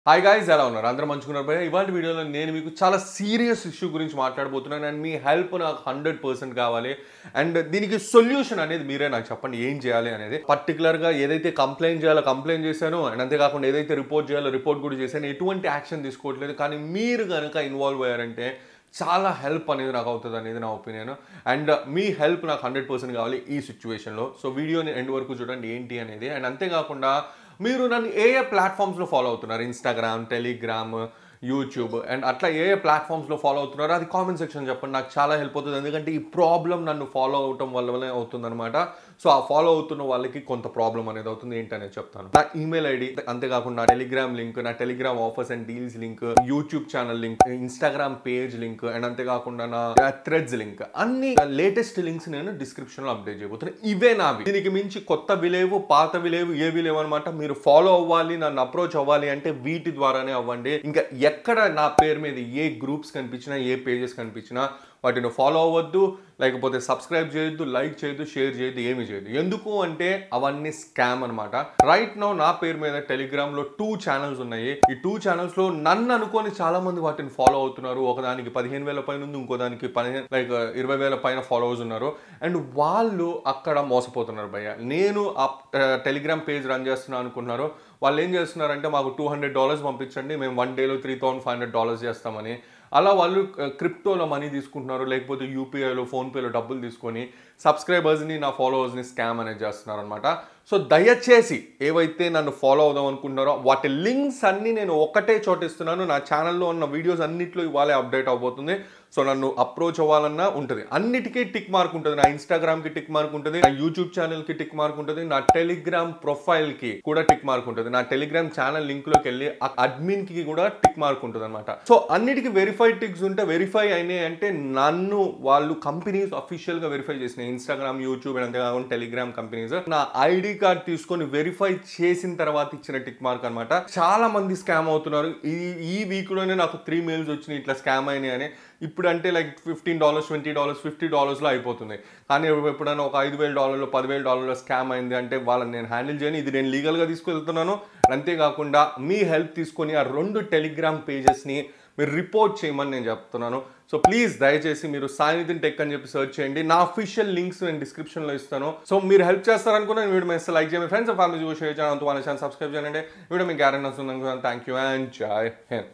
hi guys ఎలా ఉన్నారు అందరూ మంచుకున్నారు భయ ఇవాళ వీడియోలో నేను మీకు చాలా సీరియస్ ఇష్యూ గురించి మాట్లాడబోతున్నాను అండ్ మీ హెల్ప్ నాకు హండ్రెడ్ పర్సెంట్ కావాలి అండ్ దీనికి సొల్యూషన్ అనేది మీరే నాకు చెప్పండి ఏం చేయాలి అనేది పర్టికులర్గా ఏదైతే కంప్లైంట్ చేయాలో కంప్లైంట్ చేశాను అండ్ అంతేకాకుండా ఏదైతే రిపోర్ట్ చేయాలో రిపోర్ట్ కూడా చేశాను ఎటువంటి యాక్షన్ తీసుకోవట్లేదు కానీ మీరు కనుక ఇన్వాల్వ్ అయ్యారంటే చాలా హెల్ప్ అనేది నాకు అవుతుంది అనేది నా ఒపీనియన్ అండ్ మీ హెల్ప్ నాకు హండ్రెడ్ పర్సెంట్ కావాలి ఈ సిచ్యువేషన్లో సో వీడియోని ఎండ్ వరకు చూడండి ఏంటి అనేది అండ్ అంతేకాకుండా మీరు నన్ను ఏ ఏ ప్లాట్ఫామ్స్లో ఫాలో అవుతున్నారు ఇన్స్టాగ్రామ్ టెలిగ్రామ్ యూట్యూబ్ అండ్ అట్లా ఏ ఏ ప్లాట్ఫామ్స్లో ఫాలో అవుతున్నారో అది కామెంట్ సెక్షన్ చెప్పండి నాకు చాలా హెల్ప్ అవుతుంది ఎందుకంటే ఈ ప్రాబ్లం నన్ను ఫాలో అవటం వల్లనే అవుతుందన్నమాట సో ఆ ఫాలో అవుతున్న వాళ్ళకి కొంత ప్రాబ్లం అనేది అవుతుంది ఏంటనేది చెప్తాను నా ఈమెయిల్ ఐడి అంతేకాకుండా టెలిగ్రామ్ లింక్ నా Telegram offers and deals link YouTube channel link Instagram page link and అంతేకాకుండా నా థ్రెడ్స్ లింక్ అన్ని లేటెస్ట్ లింక్స్ నేను డిస్క్రిప్షన్ లో అప్డేట్ చేయబోతున్నాను ఇవే నావి దీనికి మించి కొత్తవి లేవు పాతవి లేవు ఏవి లేవు అనమాట మీరు ఫాలో అవ్వాలి నన్ను అప్రోచ్ అవ్వాలి అంటే వీటి ద్వారానే అవ్వండి ఇంకా ఎక్కడ నా పేరు మీద ఏ గ్రూప్స్ కనిపించినా ఏ పేజెస్ కనిపించినా వాటిని ఫాలో అవ్వద్దు లేకపోతే సబ్స్క్రైబ్ చేయొద్దు లైక్ చేయొద్దు షేర్ చేయొద్దు ఏమి చేయొద్దు ఎందుకు అంటే అవన్నీ స్కామ్ అనమాట రైట్ నౌ నా పేరు మీద టెలిగ్రామ్ లో టూ ఛానల్స్ ఉన్నాయి ఈ టూ ఛానల్స్ లో నన్ను అనుకొని చాలా మంది వాటిని ఫాలో అవుతున్నారు ఒకదానికి పదిహేను వేల పైన ఉంది ఇంకో దానికి పదిహేను లైక్ ఇరవై వేల పైన ఫాలోవర్స్ ఉన్నారు అండ్ వాళ్ళు అక్కడ మోసపోతున్నారు భయ్య నేను ఆ టెలిగ్రామ్ పేజ్ రన్ చేస్తున్నా అనుకున్నారు వాళ్ళు ఏం చేస్తున్నారంటే మాకు టూ హండ్రెడ్ డాలర్స్ పంపించండి మేము వన్ డేలో three thousand five hundred dollars చేస్తామని అలా వాళ్ళు క్రిప్టోలో మనీ తీసుకుంటున్నారు లేకపోతే యూపీఐలో ఫోన్పేలో డబ్బులు తీసుకొని సబ్స్క్రైబర్స్ని నా ఫాలోవర్స్ని స్కామ్ అనేది చేస్తున్నారు అనమాట సో దయచేసి ఏవైతే నన్ను ఫాలో అవుదాం అనుకుంటున్నారో వాటి లింక్స్ అన్నీ నేను ఒకటే చోట ఇస్తున్నాను నా ఛానల్లో ఉన్న వీడియోస్ అన్నిట్లో ఇవాళే అప్డేట్ అవబోతుంది సో నన్ను అప్రోచ్ అవ్వాలన్నా ఉంటుంది అన్నిటికీ టిక్ మార్క్ ఉంటుంది నా ఇన్స్టాగ్రామ్కి టిక్ మార్క్ ఉంటుంది నా యూట్యూబ్ ఛానల్కి టిక్ మార్క్ ఉంటుంది నా టెలిగ్రామ్ ప్రొఫైల్కి కూడా టిక్ మార్క్ ఉంటుంది నా టెలిగ్రామ్ ఛానల్ లింక్లోకి వెళ్ళి ఆ అడ్మిన్కి కూడా టిక్ మార్క్ ఉంటుంది అనమాట సో అన్నిటికీ వెరిఫైడ్ టిక్స్ ఉంటే వెరిఫై అయినాయి అంటే నన్ను వాళ్ళు కంపెనీస్ అఫీషియల్గా వెరిఫై చేసినాయి ఇన్స్టాగ్రామ్ యూట్యూబ్ అంతేకాకుండా టెలిగ్రామ్ కంపెనీస్ నా ఐడి కార్డ్ తీసుకొని వెరిఫై చేసిన తర్వాత ఇచ్చిన టిక్ మార్క్ అనమాట చాలా మంది స్కామ్ అవుతున్నారు ఈ ఈ వీక్ లోనే నాకు త్రీ మెయిల్స్ వచ్చినాయి ఇట్లా స్కామ్ అయినాయి అని ఇప్పుడు అంటే like fifteen dollars twenty dollars fifty డాలర్స్లో అయిపోతుంది కానీ ఎప్పుడైనా ఒక ఐదు వేల డాలర్లు పదివేల డాలర్ల స్కామ్ అయింది అంటే వాళ్ళని నేను హ్యాండిల్ చేయను ఇది నేను లీగల్గా తీసుకెళ్తున్నాను అంతేకాకుండా మీ హెల్ప్ తీసుకొని ఆ రెండు టెలిగ్రామ్ పేజెస్ని మీరు రిపోర్ట్ చేయమని నేను చెప్తున్నాను సో ప్లీజ్ దయచేసి మీరు సాన్నిధిని టెక్ అని చెప్పి సర్చ్ చేయండి నా అఫీషియల్ లింక్స్ నేను డిస్క్రిప్షన్లో ఇస్తాను సో మీరు హెల్ప్ చేస్తారనుకున్నా వీడియో మేము లైక్ చేయండి ఫ్రెండ్స్ ఫ్యామిలీ షేర్ చేయాలి అంత వాళ్ళ ఛానల్ సబ్స్క్రైబ్ చేయండి వీడియో మీకు గ్యారెంటీ వస్తుంది థ్యాంక్ యూ అండ్ జై హింద్